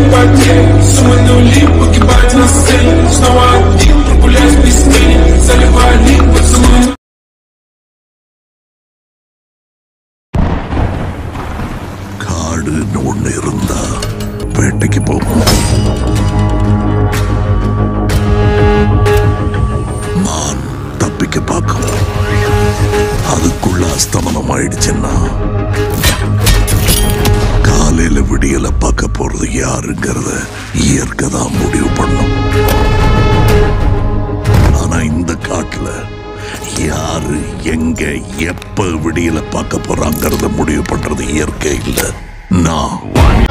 потери Суммы нули погибать на сцене Снова один прогуляюсь без тени Заливали поцелуй காடுன்னு ஒண்ணு இருந்தா வேட்டைக்கு போகும் மான் தப்பிக்க பார்க்கும் அதுக்குள்ள அஸ்தமனம் ஆயிடுச்சுன்னா காலையில விடியல பார்க்க போறது யாருங்கிறத இயற்கை தான் முடிவு பண்ணும் ஆனா இந்த காட்டுல யாரு எங்க எப்ப விடியல பார்க்க போறாங்கிறத முடிவு பண்றது இயற்கை இல்ல நான்